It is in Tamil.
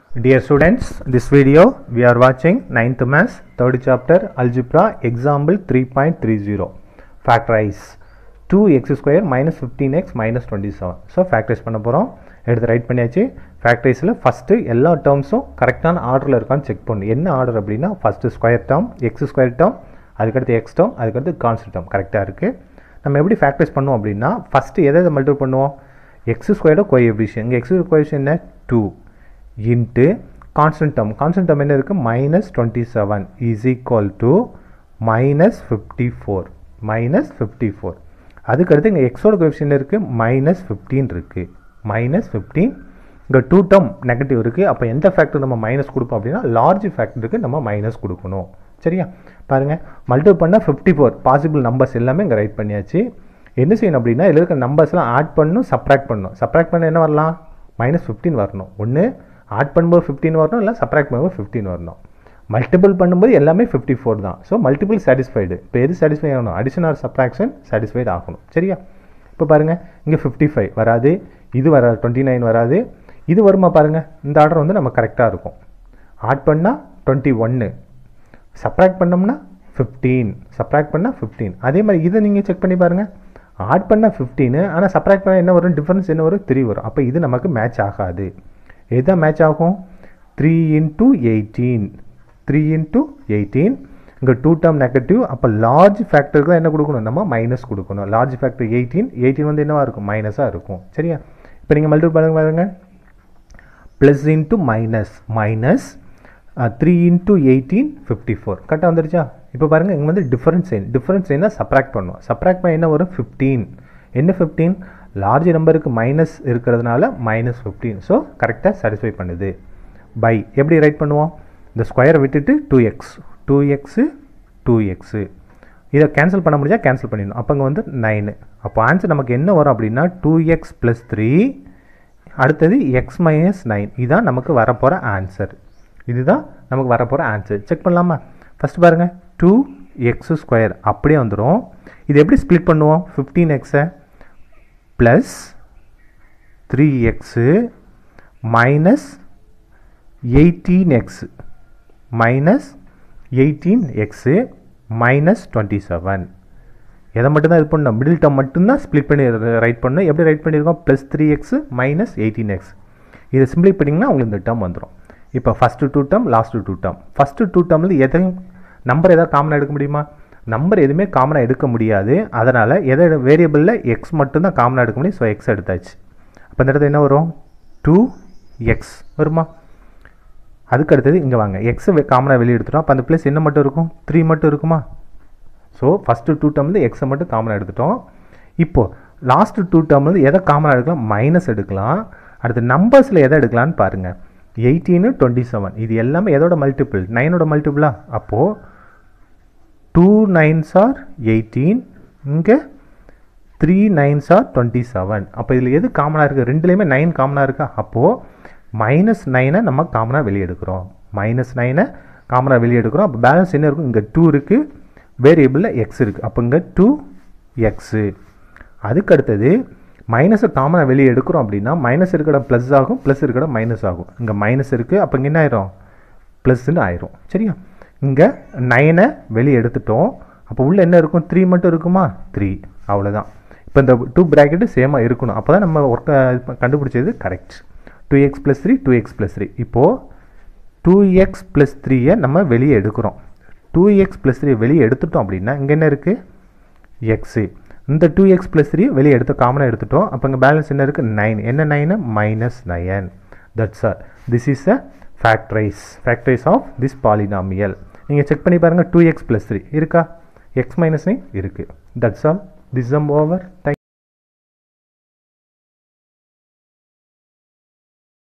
Dear students, this video we are watching 9th Maths, 3rd chapter Algebra, example 3.30. Factorize 2x square minus 15x minus 27. So factorize பண்ண போகிறோம் எடுத்து ரைட் பண்ணியாச்சு ஃபேக்டரிஸில் ஃபஸ்ட்டு எல்லா டேர்ம்ஸும் கரெக்டான ஆர்டரில் இருக்கான்னு செக் பண்ணணும் என்ன ஆர்டர் அப்படின்னா first square term x square term அதுக்கடுத்து எக்ஸ் டேர்ம் அதுக்கடுத்து கான்ஸ்ட் டேர்ம் கரெக்டாக இருக்குது நம்ம எப்படி ஃபேக்டரைஸ் பண்ணுவோம் அப்படின்னா ஃபஸ்ட்டு எதை எதை மல்டிபிள் பண்ணுவோம் எக்ஸ் ஸ்கொயர்டோ கோஎஃபிஷியன் இங்கே எக்ஸ் கோஎஃபிஷியன் என்ன two into constant term constant term என்ன இருக்குது minus twenty seven is equal to minus fifty four minus fifty four அதுக்கடுத்து இங்கே எக்ஸோட கோஎஃபிஷியன் இருக்குது மைனஸ் ஃபிஃப்டீன் இருக்குது மைனஸ் ஃபிஃப்டீன் இங்கே டூ டேர்ம் நெகட்டிவ் இருக்குது அப்போ எந்த ஃபேக்டர் நம்ம மைனஸ் கொடுப்போம் அப்படின்னா லார்ஜ் ஃபேக்டருக்கு நம்ம மைனஸ் கொடுக்கணும் சரியா பாருங்கள் மல்டிபிள் பண்ணால் ஃபிஃப்டி ஃபோர் பாசிபிள் நம்பர்ஸ் எல்லாமே இங்கே ரைட் பண்ணியாச்சு என்ன செய்யணும் அப்படின்னா இதில் இருக்க நம்பர்ஸ்லாம் ஆட் பண்ணணும் சப்ராக்ட் பண்ணணும் சப்ராக்ட் பண்ண என்ன வரலாம் மைனஸ் ஃபிஃப்டீன் வரணும் ஒன்று ஆட் பண்ணும்போது ஃபிஃப்டீன் வரணும் இல்லை சப்ராக்ட் பண்ணும்போது ஃபிஃப்டீன் வரணும் மல்டிபிள் பண்ணும்போது எல்லாமே ஃபிஃப்டி ஃபோர் தான் ஸோ மல்டிபிள் சாட்டிஸ்ஃபைடு இப்போ எது சாட்டிஸ்ஃபை ஆகணும் அடிஷன் ஆர் சப்ராக்ஷன் சாட்டிஸ்ஃபைடு ஆகணும் சரியா இப்போ பாருங்கள் இங்கே ஃபிஃப்டி ஃபைவ் வராது இது வராது டுவெண்ட்டி நைன் வராது இது வருமா பாருங்கள் இந்த ஆர்டர் வந்து நம்ம கரெக்டாக இருக்கும் ஆட் பண்ணால் டுவெண்ட்டி ஒன்று சப்ராக்ட் பண்ணோம்னா ஃபிஃப்டீன் சப்ராக்ட் பண்ணால் ஃபிஃப்டீன் அதே மாதிரி இதை நீங்கள் செக் பண்ணி பாருங்கள் ஆட் பண்ணால் ஃபிஃப்டீனு ஆனால் சப்ராக்ட் பண்ணால் என்ன வரும் டிஃப்ரென்ஸ் என்ன வரும் த்ரீ வரும் அப்போ இது நமக்கு மேட்ச் ஆகாது எதுதான் மேட்ச் ஆகும் three into eighteen three into eighteen இங்கே டூ டேர்ம் நெகட்டிவ் அப்போ லார்ஜ் ஃபேக்டருக்கு தான் என்ன கொடுக்கணும் நம்ம மைனஸ் கொடுக்கணும் லார்ஜ் ஃபேக்டர் எயிட்டீன் எயிட்டீன் வந்து என்னவாக இருக்கும் மைனஸாக இருக்கும் சரியா இப்போ நீங்கள் மல்டிபிள் பண்ணுங்க பாருங்க plus into minus minus three into eighteen fifty four கரெக்டாக வந்துருச்சா இப்போ பாருங்கள் இங்கே வந்து டிஃபரன்ஸ் சைன் டிஃபரன்ஸ் சைனாக சப்ராக்ட் பண்ணும் சப்ராக்ட் பண்ண என்ன வரும் ஃபிஃப்டீன் என்ன ஃபிஃப்டீன் லார்ஜ் நம்பருக்கு மைனஸ் இருக்கிறதுனால மைனஸ் ஃபிஃப்டீன் ஸோ கரெக்டாக சாட்டிஸ்ஃபை பண்ணுது பை எப்படி ரைட் பண்ணுவோம் இந்த ஸ்கொயரை விட்டுட்டு two x two x two x இதை கேன்சல் பண்ண முடிஞ்சால் கேன்சல் பண்ணிடணும் அப்போ அங்கே வந்து நைனு அப்போ ஆன்சர் நமக்கு என்ன வரும் அப்படின்னா டூ எக்ஸ் ப்ளஸ் த்ரீ அடுத்தது எக்ஸ் மைனஸ் நைன் இதுதான் நமக்கு வரப்போகிற ஆன்சர் இதுதான் நமக்கு வரப்போகிற ஆன்சர் செக் பண்ணலாமா ஃபஸ்ட் பாருங்கள் டூ எக்ஸ் ஸ்கொயர் அப்படியே வந்துடும் இது எப்படி ஸ்ப்ளிட் பண்ணுவோம் ஃபிஃப்டீன் எக்ஸை plus three x minus eighteen x minus eighteen x minus twenty seven எதை மட்டும்தான் இது பண்ணணும் மிடில் டேர்ம் மட்டும்தான் ஸ்ப்ளிட் பண்ணி ரைட் பண்ணணும் எப்படி ரைட் பண்ணியிருக்கோம் plus three x minus eighteen x இதை சிம்பிளை பண்ணிங்கன்னா உங்களுக்கு இந்த டேர்ம் வந்துடும் இப்போ first two term last two term first two டேர்மில் எதையும் நம்பர் எதாவது காமனாக எடுக்க முடியுமா நம்பர் எதுவுமே காமனாக எடுக்க முடியாது அதனால் எதை வேரியபிளில் எக்ஸ் மட்டும்தான் காமனாக எடுக்க முடியும் ஸோ எக்ஸ் எடுத்தாச்சு அப்போ இந்த இடத்துல என்ன வரும் டூ எக்ஸ் வருமா அதுக்கு அடுத்தது இங்கே வாங்க எக்ஸை காமனாக வெளியே எடுத்துட்டோம் அப்போ அந்த ப்ளஸ் என்ன மட்டும் இருக்கும் த்ரீ மட்டும் இருக்குமா ஸோ ஃபஸ்ட்டு டூ டேர்மில் எக்ஸை மட்டும் காமனாக எடுத்துட்டோம் இப்போது லாஸ்ட்டு டூ டேர்மில் எதை காமனாக எடுக்கலாம் மைனஸ் எடுக்கலாம் அடுத்து நம்பர்ஸில் எதை எடுக்கலான்னு பாருங்கள் எயிட்டீனு டுவெண்ட்டி செவன் இது எல்லாமே எதோட மல்டிபிள் நைனோட மல்டிபிளா அப்போது டூ நைன்ஸ் ஆர் எயிட்டீன் இங்கே three nines or twenty seven அப்போ இதில் எது காமனாக இருக்குது ரெண்டுலேயுமே நைன் காமனாக இருக்கா அப்போது மைனஸ் நைனை நம்ம காமனாக வெளியே எடுக்கிறோம் மைனஸ் நைனை காமனாக வெளியே எடுக்கிறோம் அப்போ பேலன்ஸ் என்ன இருக்கும் இங்கே டூ இருக்குது வேரியபிளில் எக்ஸ் இருக்குது அப்போ இங்கே டூ எக்ஸு அதுக்கு அடுத்தது மைனஸை காமனாக வெளியே எடுக்கிறோம் அப்படின்னா மைனஸ் இருக்கிற ப்ளஸ் ஆகும் ப்ளஸ் இருக்கிற மைனஸ் ஆகும் இங்கே மைனஸ் இருக்குது அப்போ இங்கே என்ன ஆயிரும் ப்ளஸ்ன்னு ஆயிரும் சரியா இங்கே நைனை வெளியே எடுத்துட்டோம் அப்போ உள்ளே என்ன இருக்கும் த்ரீ மட்டும் இருக்குமா த்ரீ அவ்வளோதான் இப்போ இந்த டூ ப்ராக்கெட்டு சேமாக இருக்கணும் அப்போ தான் நம்ம ஒர்க்கை கண்டுபிடிச்சது correct two x plus three two x plus three இப்போது டூ எக்ஸ் ப்ளஸ் த்ரீயை நம்ம வெளியே எடுக்கிறோம் டூ எக்ஸ் ப்ளஸ் த்ரீ வெளியே எடுத்துட்டோம் அப்படின்னா இங்கே என்ன இருக்குது எக்ஸு இந்த டூ எக்ஸ் ப்ளஸ் த்ரீ வெளியே எடுத்து காமனாக எடுத்துட்டோம் அப்போ இங்கே பேலன்ஸ் என்ன இருக்குது நைன் என்ன nine minus nine that's or this is a factorise factorise of this polynomial நீங்கள் செக் பண்ணி பாருங்கள் டூ எக்ஸ் ப்ளஸ் த்ரீ இருக்கா எக்ஸ் மைனஸ் நைன் இருக்குது that's all this am over thank